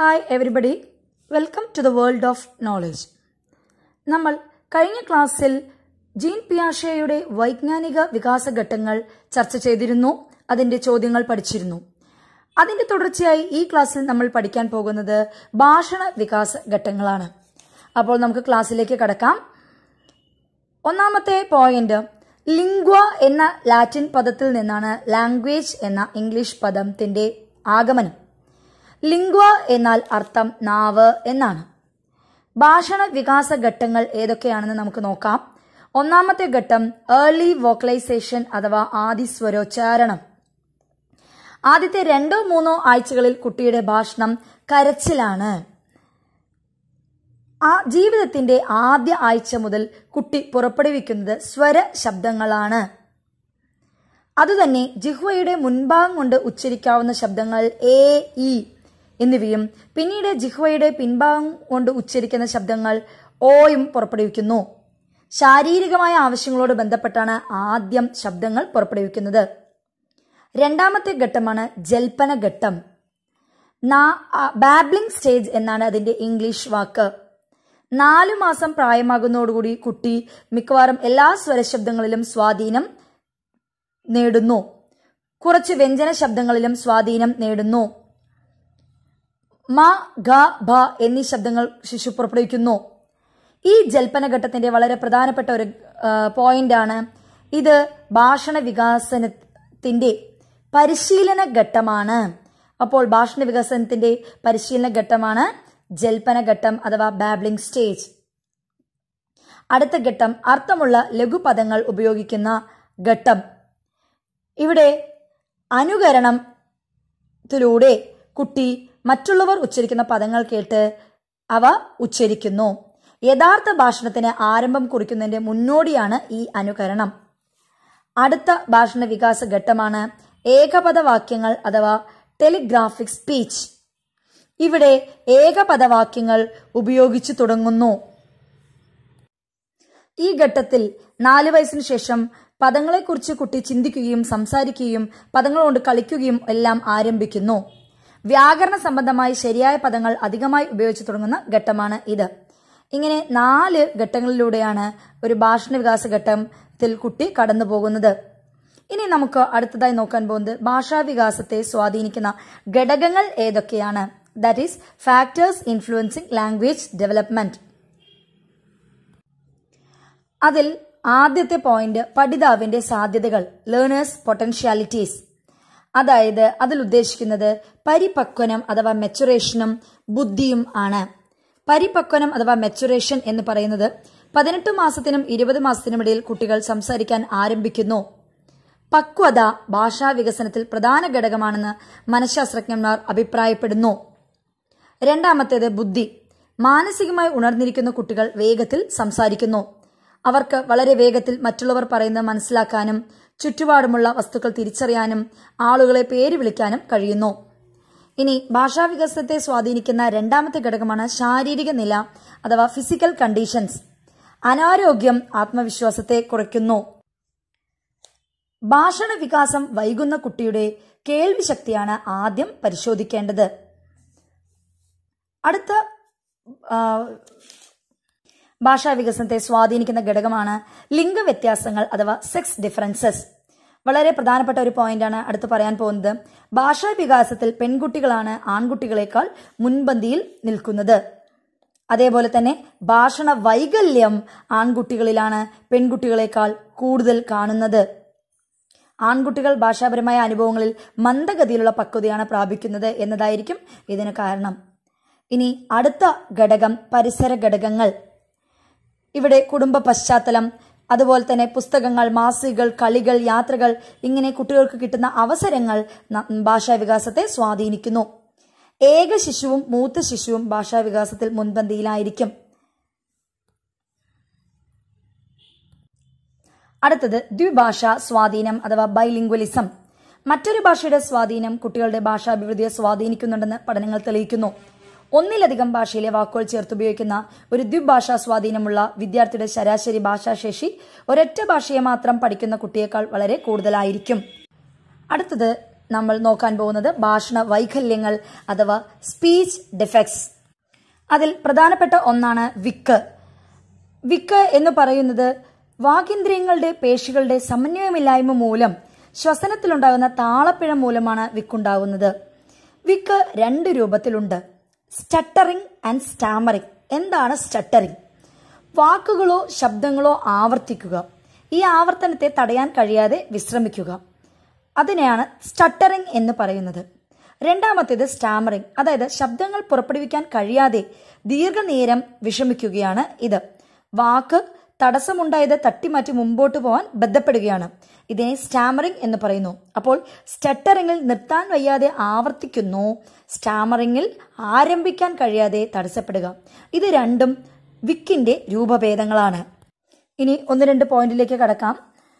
hi everybody welcome to the world of knowledge നമ്മൾ കഴിഞ്ഞ ക്ലാസ്സിൽ ജീൻ പിയാഷയുടെ വൈജ്ഞാനിക വികാസ ഘട്ടങ്ങൾ ചർച്ച ചെയ്തിരുന്നു അതിന്റെ ചോദ്യങ്ങൾ പഠിച്ചിരുന്നു അതിന്റെ തുടർച്ചയായി ഈ ക്ലാസ്സിൽ നമ്മൾ പഠിക്കാൻ പോകുന്നത് ഭാഷണ വികാസ ഘട്ടങ്ങളാണ് അപ്പോൾ നമുക്ക് ക്ലാസ്സിലേക്ക് കടക്കാം ഒന്നാമത്തെ പോയിന്റ് ലിംഗ്വ എന്ന ലാറ്റിൻ പദത്തിൽ നിന്നാണ് ലാംഗ്വേജ് എന്ന ഇംഗ്ലീഷ് പദത്തിന്റെ ആഗമനം ലിംഗ്വ എന്നാൽ അർത്ഥം നാവ് എന്നാണ് ഭാഷണ വികാസ ഘട്ടങ്ങൾ ഏതൊക്കെയാണെന്ന് നമുക്ക് നോക്കാം ഒന്നാമത്തെ ഘട്ടം ഏർലി വോക്കലൈസേഷൻ അഥവാ ആദി സ്വരോച്ചാരണം ആദ്യത്തെ രണ്ടോ മൂന്നോ ആഴ്ചകളിൽ കുട്ടിയുടെ ഭാഷണം കരച്ചിലാണ് ആ ജീവിതത്തിന്റെ ആദ്യ ആഴ്ച മുതൽ കുട്ടി പുറപ്പെടുവിക്കുന്നത് സ്വര ശബ്ദങ്ങളാണ് അതുതന്നെ ജിഹ്വയുടെ മുൻഭാഗം കൊണ്ട് ഉച്ചരിക്കാവുന്ന ശബ്ദങ്ങൾ എ ഇ എന്നിവയും പിന്നീട് ജിഹ്വയുടെ പിൻഭാഗം കൊണ്ട് ഉച്ചരിക്കുന്ന ശബ്ദങ്ങൾ ഓയും പുറപ്പെടുവിക്കുന്നു ശാരീരികമായ ആവശ്യങ്ങളോട് ബന്ധപ്പെട്ടാണ് ആദ്യം ശബ്ദങ്ങൾ പുറപ്പെടുവിക്കുന്നത് രണ്ടാമത്തെ ഘട്ടമാണ് ജൽപ്പന ഘട്ടം ബാബ്ലിംഗ് സ്റ്റേജ് എന്നാണ് അതിന്റെ ഇംഗ്ലീഷ് വാക്ക് നാലു മാസം പ്രായമാകുന്നതോടുകൂടി കുട്ടി മിക്കവാറും എല്ലാ സ്വരശബ്ദങ്ങളിലും സ്വാധീനം നേടുന്നു കുറച്ച് വ്യഞ്ജന ശബ്ദങ്ങളിലും സ്വാധീനം നേടുന്നു മ ഗ ഭ എന്നീ ശബ്ദങ്ങൾ ശിശു പുറപ്പെടുവിക്കുന്നു ഈ ജൽപ്പന ഘട്ടത്തിന്റെ വളരെ പ്രധാനപ്പെട്ട ഒരു പോയിന്റാണ് ഇത് ഭാഷണ വികാസനത്തിന്റെ പരിശീലന ഘട്ടമാണ് അപ്പോൾ ഭാഷണ വികസനത്തിന്റെ പരിശീലന ഘട്ടമാണ് ജൽപ്പന ഘട്ടം അഥവാ ബാബ്ലിംഗ് സ്റ്റേജ് അടുത്ത ഘട്ടം അർത്ഥമുള്ള ലഘുപദങ്ങൾ ഉപയോഗിക്കുന്ന ഘട്ടം ഇവിടെ അനുകരണത്തിലൂടെ കുട്ടി മറ്റുള്ളവർ ഉച്ചരിക്കുന്ന പദങ്ങൾ കേട്ട് അവ ഉച്ചരിക്കുന്നു യഥാർത്ഥ ഭാഷണത്തിന് ആരംഭം കുറിക്കുന്നതിന്റെ മുന്നോടിയാണ് ഈ അനുകരണം അടുത്ത ഭാഷണ വികാസ ഘട്ടമാണ് ഏകപദവാക്യങ്ങൾ അഥവാ ടെലിഗ്രാഫിക് സ്പീച്ച് ഇവിടെ ഏകപദവാക്യങ്ങൾ ഉപയോഗിച്ചു തുടങ്ങുന്നു ഈ ഘട്ടത്തിൽ നാല് വയസ്സിനു ശേഷം പദങ്ങളെക്കുറിച്ച് കുട്ടി ചിന്തിക്കുകയും സംസാരിക്കുകയും പദങ്ങൾ കൊണ്ട് കളിക്കുകയും എല്ലാം ആരംഭിക്കുന്നു വ്യാകരണ സംബന്ധമായി ശരിയായ പദങ്ങൾ അധികമായി ഉപയോഗിച്ചു തുടങ്ങുന്ന ഘട്ടമാണ് ഇത് ഇങ്ങനെ നാല് ഘട്ടങ്ങളിലൂടെയാണ് ഒരു ഭാഷണ വികാസ ഘട്ടത്തിൽ കുട്ടി കടന്നു പോകുന്നത് ഇനി നമുക്ക് അടുത്തതായി നോക്കാൻ പോകുന്നത് ഭാഷാ വികാസത്തെ സ്വാധീനിക്കുന്ന ഘടകങ്ങൾ ഏതൊക്കെയാണ് that is factors influencing language development അതിൽ ആദ്യത്തെ പോയിന്റ് പഠിതാവിന്റെ സാധ്യതകൾ ലേണേഴ്സ് പൊട്ടൻഷ്യാലിറ്റീസ് അതായത് അതിൽ ഉദ്ദേശിക്കുന്നത് പരിപക്വനം അഥവാ മെച്ചുറേഷനും ബുദ്ധിയും ആണ് പരിപക്വനം അഥവാ മെച്ചുറേഷൻ എന്ന് പറയുന്നത് പതിനെട്ട് മാസത്തിനും ഇരുപത് മാസത്തിനും ഇടയിൽ കുട്ടികൾ സംസാരിക്കാൻ ആരംഭിക്കുന്നു പക്വത ഭാഷാ വികസനത്തിൽ പ്രധാന ഘടകമാണെന്ന് മനഃശാസ്ത്രജ്ഞന്മാർ അഭിപ്രായപ്പെടുന്നു രണ്ടാമത്തേത് ബുദ്ധി മാനസികമായി ഉണർന്നിരിക്കുന്ന കുട്ടികൾ വേഗത്തിൽ സംസാരിക്കുന്നു അവർക്ക് വളരെ വേഗത്തിൽ മറ്റുള്ളവർ പറയുന്നത് മനസ്സിലാക്കാനും ചുറ്റുപാടുമുള്ള വസ്തുക്കൾ തിരിച്ചറിയാനും ആളുകളെ പേര് വിളിക്കാനും കഴിയുന്നു ഇനി ഭാഷാ വികസനത്തെ സ്വാധീനിക്കുന്ന രണ്ടാമത്തെ ഘടകമാണ് ശാരീരിക നില അഥവാ ഫിസിക്കൽ കണ്ടീഷൻസ് അനാരോഗ്യം ആത്മവിശ്വാസത്തെ കുറയ്ക്കുന്നു ഭാഷണ വികാസം വൈകുന്ന കുട്ടിയുടെ കേൾവി ശക്തിയാണ് ആദ്യം പരിശോധിക്കേണ്ടത് അടുത്ത ഭാഷാ വികസനത്തെ സ്വാധീനിക്കുന്ന ഘടകമാണ് ലിംഗവ്യത്യാസങ്ങൾ അഥവാ സെക്സ് ഡിഫറൻസസ് വളരെ പ്രധാനപ്പെട്ട ഒരു പോയിന്റാണ് അടുത്ത് പറയാൻ പോകുന്നത് ഭാഷാ വികാസത്തിൽ പെൺകുട്ടികളാണ് ആൺകുട്ടികളെക്കാൾ മുൻപന്തിയിൽ നിൽക്കുന്നത് അതേപോലെ തന്നെ ഭാഷണ വൈകല്യം ആൺകുട്ടികളിലാണ് പെൺകുട്ടികളെക്കാൾ കൂടുതൽ കാണുന്നത് ആൺകുട്ടികൾ ഭാഷാപരമായ അനുഭവങ്ങളിൽ മന്ദഗതിയിലുള്ള പക്വതയാണ് പ്രാപിക്കുന്നത് എന്നതായിരിക്കും ഇതിന് കാരണം ഇനി അടുത്ത ഘടകം പരിസര ഘടകങ്ങൾ ഇവിടെ കുടുംബ പശ്ചാത്തലം അതുപോലെ തന്നെ പുസ്തകങ്ങൾ മാസികകൾ കളികൾ യാത്രകൾ ഇങ്ങനെ കുട്ടികൾക്ക് കിട്ടുന്ന അവസരങ്ങൾ ഭാഷാ വികാസത്തെ സ്വാധീനിക്കുന്നു ഏക ശിശുവും മൂത്ത ശിശുവും ഭാഷാ വികാസത്തിൽ മുൻപന്തിയിലായിരിക്കും അടുത്തത് ദ്വിഭാഷാ സ്വാധീനം അഥവാ ബൈലിംഗ്വലിസം മറ്റൊരു ഭാഷയുടെ സ്വാധീനം കുട്ടികളുടെ ഭാഷാഭിവൃദ്ധിയെ സ്വാധീനിക്കുന്നുണ്ടെന്ന് പഠനങ്ങൾ തെളിയിക്കുന്നു ഒന്നിലധികം ഭാഷയിലെ വാക്കുകൾ ചേർത്തുപയോഗിക്കുന്ന ഒരു ദ്വിഭാഷാ സ്വാധീനമുള്ള വിദ്യാർത്ഥിയുടെ ശരാശരി ഭാഷാശേഷി ഒരൊറ്റ ഭാഷയെ മാത്രം പഠിക്കുന്ന കുട്ടിയേക്കാൾ വളരെ കൂടുതലായിരിക്കും അടുത്തത് നമ്മൾ നോക്കാൻ പോകുന്നത് ഭാഷണ വൈകല്യങ്ങൾ അഥവാ സ്പീച്ച് ഡിഫക്ട്സ് അതിൽ പ്രധാനപ്പെട്ട ഒന്നാണ് വിക്ക് വിക്ക് എന്ന് പറയുന്നത് വാഗേന്ദ്രിയങ്ങളുടെ പേശികളുടെ സമന്വയമില്ലായ്മ മൂലം ശ്വസനത്തിലുണ്ടാകുന്ന താളപ്പിഴ മൂലമാണ് വിക്കുണ്ടാകുന്നത് വിക്ക് രണ്ട് രൂപത്തിലുണ്ട് സ്റ്റട്ടറിംഗ് ആൻഡ് സ്റ്റാമറിംഗ് എന്താണ് സ്റ്റട്ടറിംഗ് വാക്കുകളോ ശബ്ദങ്ങളോ ആവർത്തിക്കുക ഈ ആവർത്തനത്തെ തടയാൻ കഴിയാതെ വിശ്രമിക്കുക അതിനെയാണ് സ്റ്റട്ടറിംഗ് എന്ന് പറയുന്നത് രണ്ടാമത്തേത് സ്റ്റാമറിംഗ് അതായത് ശബ്ദങ്ങൾ പുറപ്പെടുവിക്കാൻ കഴിയാതെ ദീർഘനേരം വിഷമിക്കുകയാണ് ഇത് വാക്ക് തടസ്സമുണ്ടായത് തട്ടിമാറ്റി മുമ്പോട്ട് പോകാൻ ബന്ധപ്പെടുകയാണ് ഇതിനെ സ്റ്റാമറിംഗ് എന്ന് പറയുന്നു അപ്പോൾ സ്റ്റട്ടറിംഗിൽ നിർത്താൻ വയ്യാതെ ആവർത്തിക്കുന്നു സ്റ്റാമറിംഗിൽ ആരംഭിക്കാൻ കഴിയാതെ തടസ്സപ്പെടുക ഇത് രണ്ടും വിക്കിന്റെ രൂപഭേദങ്ങളാണ് ഇനി ഒന്ന് രണ്ട് പോയിന്റിലേക്ക് കടക്കാം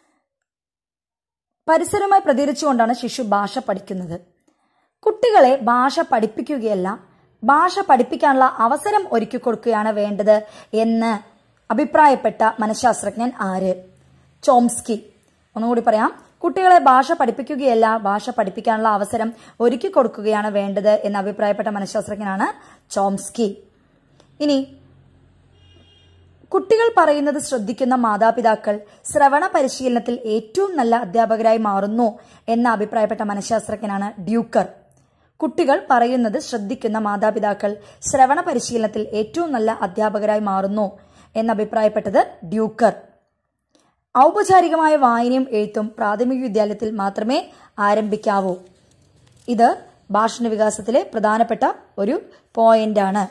പരിസരവുമായി പ്രതികരിച്ചുകൊണ്ടാണ് ശിശു ഭാഷ പഠിക്കുന്നത് കുട്ടികളെ ഭാഷ പഠിപ്പിക്കുകയല്ല ഭാഷ പഠിപ്പിക്കാനുള്ള അവസരം ഒരുക്കി കൊടുക്കുകയാണ് വേണ്ടത് എന്ന് അഭിപ്രായപ്പെട്ട മനഃശാസ്ത്രജ്ഞൻ ആര് ചോംസ്കി ഒന്നുകൂടി പറയാം കുട്ടികളെ ഭാഷ പഠിപ്പിക്കുകയല്ല ഭാഷ പഠിപ്പിക്കാനുള്ള അവസരം ഒരുക്കി കൊടുക്കുകയാണ് വേണ്ടത് എന്ന് അഭിപ്രായപ്പെട്ട മനഃശാസ്ത്രജ്ഞനാണ് ചോംസ്കി ഇനി കുട്ടികൾ പറയുന്നത് ശ്രദ്ധിക്കുന്ന മാതാപിതാക്കൾ ശ്രവണ പരിശീലനത്തിൽ ഏറ്റവും നല്ല അധ്യാപകരായി മാറുന്നു എന്ന് അഭിപ്രായപ്പെട്ട മനഃശാസ്ത്രജ്ഞനാണ് ഡ്യൂക്കർ കുട്ടികൾ പറയുന്നത് ശ്രദ്ധിക്കുന്ന മാതാപിതാക്കൾ ശ്രവണ പരിശീലനത്തിൽ ഏറ്റവും നല്ല അധ്യാപകരായി മാറുന്നു എന്ന് അഭിപ്രായപ്പെട്ടത് ഡ്യൂക്കർ ഔപചാരികമായ വായനയും എഴുത്തും പ്രാഥമിക വിദ്യാലയത്തിൽ മാത്രമേ ആരംഭിക്കാവൂ ഇത് ഭാഷണ വികാസത്തിലെ പ്രധാനപ്പെട്ട ഒരു പോയിന്റാണ്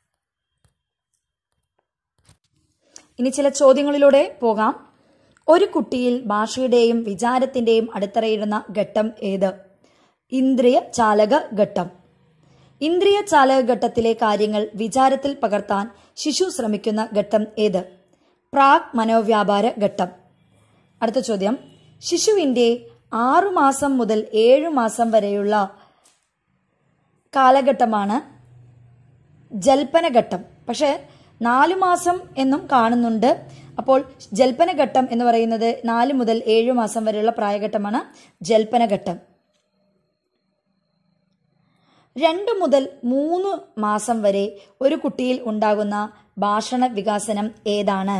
ഇനി ചില ചോദ്യങ്ങളിലൂടെ പോകാം ഒരു കുട്ടിയിൽ ഭാഷയുടെയും വിചാരത്തിന്റെയും അടിത്തറയിടുന്ന ഘട്ടം ഏത് ഇന്ദ്രിയ ചാലക ഘട്ടം ഇന്ദ്രിയ ചാലക ഘട്ടത്തിലെ കാര്യങ്ങൾ വിചാരത്തിൽ പകർത്താൻ ശിശു ശ്രമിക്കുന്ന ഘട്ടം ഏത് പ്രാഗ് മനോവ്യാപാര ഘട്ടം അടുത്ത ചോദ്യം ശിശുവിന്റെ ആറു മാസം മുതൽ ഏഴു മാസം വരെയുള്ള കാലഘട്ടമാണ് ജൽപ്പനഘട്ടം പക്ഷേ നാലു മാസം എന്നും കാണുന്നുണ്ട് അപ്പോൾ ജൽപ്പനഘട്ടം എന്ന് പറയുന്നത് നാല് മുതൽ ഏഴു മാസം വരെയുള്ള പ്രായഘട്ടമാണ് ജൽപ്പനഘട്ടം രണ്ട് മുതൽ മൂന്ന് മാസം വരെ ഒരു കുട്ടിയിൽ ഉണ്ടാകുന്ന ഭാഷണ വികാസനം ഏതാണ്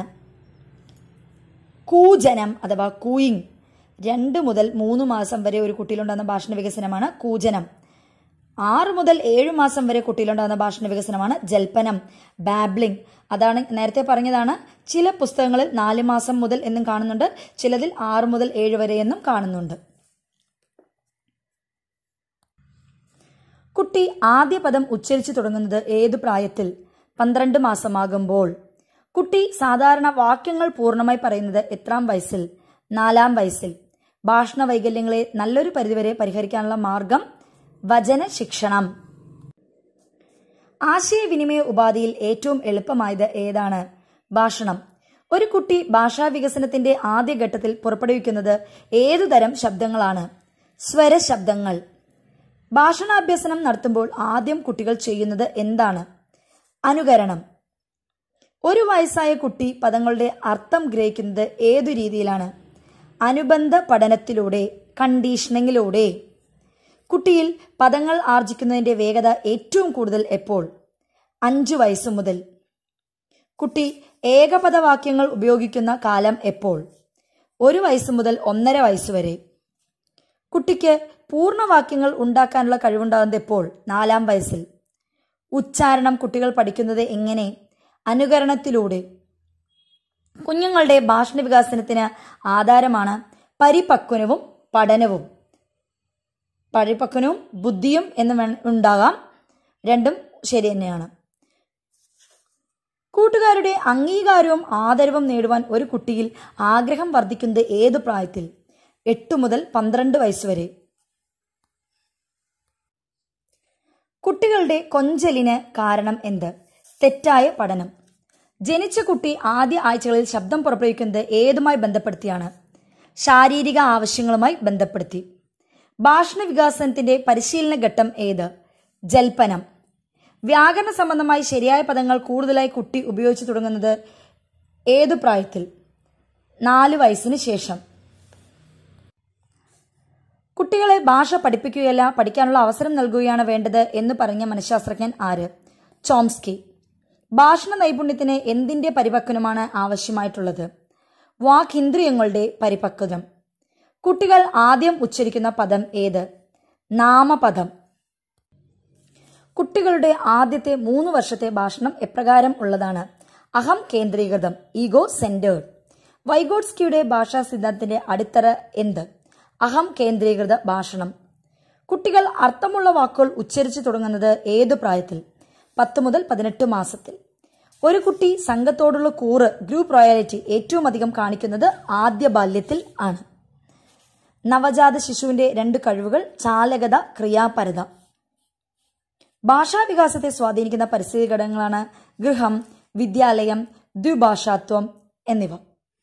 കൂജനം അഥവാ കൂയിങ് രണ്ട് മുതൽ മൂന്ന് മാസം വരെ ഒരു കുട്ടിയിലുണ്ടാകുന്ന ഭാഷണ വികസനമാണ് കൂജനം ആറ് മുതൽ ഏഴ് മാസം വരെ കുട്ടിയിലുണ്ടാകുന്ന ഭാഷണ വികസനമാണ് ജൽപ്പനം ബാബ്ലിംഗ് അതാണ് നേരത്തെ പറഞ്ഞതാണ് ചില പുസ്തകങ്ങളിൽ നാല് മാസം മുതൽ എന്നും കാണുന്നുണ്ട് ചിലതിൽ ആറ് മുതൽ ഏഴ് വരെ എന്നും കാണുന്നുണ്ട് കുട്ടി ആദ്യ പദം ഉച്ചരിച്ചു തുടങ്ങുന്നത് ഏതു പ്രായത്തിൽ പന്ത്രണ്ട് മാസമാകുമ്പോൾ കുട്ടി സാധാരണ വാക്യങ്ങൾ പൂർണ്ണമായി പറയുന്നത് എത്രാം വയസ്സിൽ നാലാം വയസ്സിൽ ഭാഷണ വൈകല്യങ്ങളെ നല്ലൊരു പരിധിവരെ പരിഹരിക്കാനുള്ള മാർഗം വചന ശിക്ഷണം ആശയവിനിമയ ഉപാധിയിൽ ഏറ്റവും എളുപ്പമായത് ഏതാണ് ഭാഷണം ഒരു കുട്ടി ഭാഷാ വികസനത്തിന്റെ ആദ്യഘട്ടത്തിൽ പുറപ്പെടുവിക്കുന്നത് ഏതുതരം ശബ്ദങ്ങളാണ് സ്വരശബ്ദങ്ങൾ ഭാഷണാഭ്യസനം നടത്തുമ്പോൾ ആദ്യം കുട്ടികൾ ചെയ്യുന്നത് എന്താണ് അനുകരണം ഒരു വയസ്സായ കുട്ടി പദങ്ങളുടെ അർത്ഥം ഗ്രഹിക്കുന്നത് ഏതു രീതിയിലാണ് അനുബന്ധ പഠനത്തിലൂടെ കണ്ടീഷനിങ്ങിലൂടെ കുട്ടിയിൽ പദങ്ങൾ ആർജിക്കുന്നതിന്റെ വേഗത ഏറ്റവും കൂടുതൽ എപ്പോൾ അഞ്ചു വയസ്സ് മുതൽ കുട്ടി ഏകപദവാക്യങ്ങൾ ഉപയോഗിക്കുന്ന കാലം എപ്പോൾ ഒരു വയസ്സ് മുതൽ ഒന്നര വയസ്സ് വരെ കുട്ടിക്ക് പൂർണ്ണവാക്യങ്ങൾ ഉണ്ടാക്കാനുള്ള കഴിവുണ്ടാകുന്നത് എപ്പോൾ നാലാം വയസ്സിൽ ഉച്ചാരണം കുട്ടികൾ പഠിക്കുന്നത് എങ്ങനെ അനുകരണത്തിലൂടെ കുഞ്ഞുങ്ങളുടെ ഭാഷണ വികാസനത്തിന് ആധാരമാണ് പരിപക്വനവും പഠനവും പരിപക്വനവും ബുദ്ധിയും എന്ന് വേ- ഉണ്ടാകാം രണ്ടും ശരി തന്നെയാണ് കൂട്ടുകാരുടെ അംഗീകാരവും ആദരവും നേടുവാൻ ഒരു കുട്ടിയിൽ ആഗ്രഹം വർദ്ധിക്കുന്നത് ഏത് പ്രായത്തിൽ എട്ട് മുതൽ പന്ത്രണ്ട് വയസ്സ് വരെ കുട്ടികളുടെ കൊഞ്ചലിന് കാരണം എന്ത് തെറ്റായ പഠനം ജനിച്ച കുട്ടി ആദ്യ ആഴ്ചകളിൽ ശബ്ദം പുറപ്പെടുവിക്കുന്നത് ഏതുമായി ബന്ധപ്പെടുത്തിയാണ് ശാരീരിക ആവശ്യങ്ങളുമായി ബന്ധപ്പെടുത്തി ഭാഷണ വികാസനത്തിന്റെ പരിശീലന ഘട്ടം ഏത് ജൽപ്പനം വ്യാകരണ സംബന്ധമായി ശരിയായ പദങ്ങൾ കൂടുതലായി കുട്ടി ഉപയോഗിച്ചു തുടങ്ങുന്നത് ഏതു പ്രായത്തിൽ നാല് വയസ്സിന് ശേഷം കുട്ടികളെ ഭാഷ പഠിപ്പിക്കുകയല്ല പഠിക്കാനുള്ള അവസരം നൽകുകയാണ് വേണ്ടത് എന്ന് പറഞ്ഞ മനഃശാസ്ത്രജ്ഞൻ ആര് ചോംസ്കി ഭാഷണ നൈപുണ്യത്തിന് എന്തിന്റെ പരിപക്വനമാണ് ആവശ്യമായിട്ടുള്ളത് വാക്കിന്ദ്രിയങ്ങളുടെ പരിപക്വതം കുട്ടികൾ ആദ്യം ഉച്ചരിക്കുന്ന പദം ഏത് നാമപദം കുട്ടികളുടെ ആദ്യത്തെ മൂന്ന് വർഷത്തെ ഭാഷണം എപ്രകാരം ഉള്ളതാണ് അഹം കേന്ദ്രീകൃതം ഈഗോ സെന്റേർഡ് വൈഗോട്സ്കിയുടെ ഭാഷാ സിദ്ധാന്തത്തിന്റെ അടിത്തറ എന്ത് അഹം കേന്ദ്രീകൃത ഭാഷണം കുട്ടികൾ അർത്ഥമുള്ള വാക്കുകൾ ഉച്ചരിച്ചു തുടങ്ങുന്നത് ഏതു പ്രായത്തിൽ പത്ത് മുതൽ പതിനെട്ട് മാസത്തിൽ ഒരു കുട്ടി സംഘത്തോടുള്ള കൂറ് ഗ്രൂപ്പ് റോയാലിറ്റി ഏറ്റവും അധികം കാണിക്കുന്നത് ആദ്യ ബാല്യത്തിൽ ആണ് നവജാത ശിശുവിന്റെ രണ്ട് കഴിവുകൾ ചാലകത ക്രിയാപരത ഭാഷാവികാസത്തെ സ്വാധീനിക്കുന്ന പരിസ്ഥിതി ഘടകങ്ങളാണ് ഗൃഹം വിദ്യാലയം ദ്വിഭാഷാത്വം എന്നിവ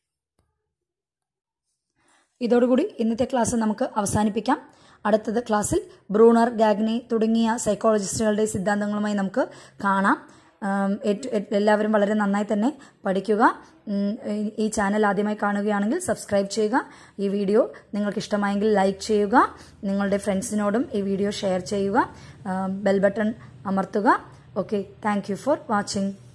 ഇതോടുകൂടി ഇന്നത്തെ ക്ലാസ് നമുക്ക് അവസാനിപ്പിക്കാം അടുത്തത് ക്ലാസ്സിൽ ബ്രൂണർ ഗാഗ്നി തുടങ്ങിയ സൈക്കോളജിസ്റ്റുകളുടെ സിദ്ധാന്തങ്ങളുമായി നമുക്ക് കാണാം ആം, ഏറ്റ- എ- എല്ലാവരും വളരെ നന്നായി തന്നെ പഠിക്കുക ഉം, ഈ- ഈ ചാനൽ ആദ്യമായി കാണുകയാണെങ്കിൽ സബ്സ്ക്രൈബ് ചെയ്യുക ഈ വീഡിയോ നിങ്ങൾക്ക് ഇഷ്ടമായെങ്കിൽ ലൈക്ക് ചെയ്യുക നിങ്ങളുടെ ഫ്രണ്ട്സിനോടും ഈ വീഡിയോ ഷെയർ ചെയ്യുക ബെൽ ബട്ടൺ അമർത്തുക okay thank you for watching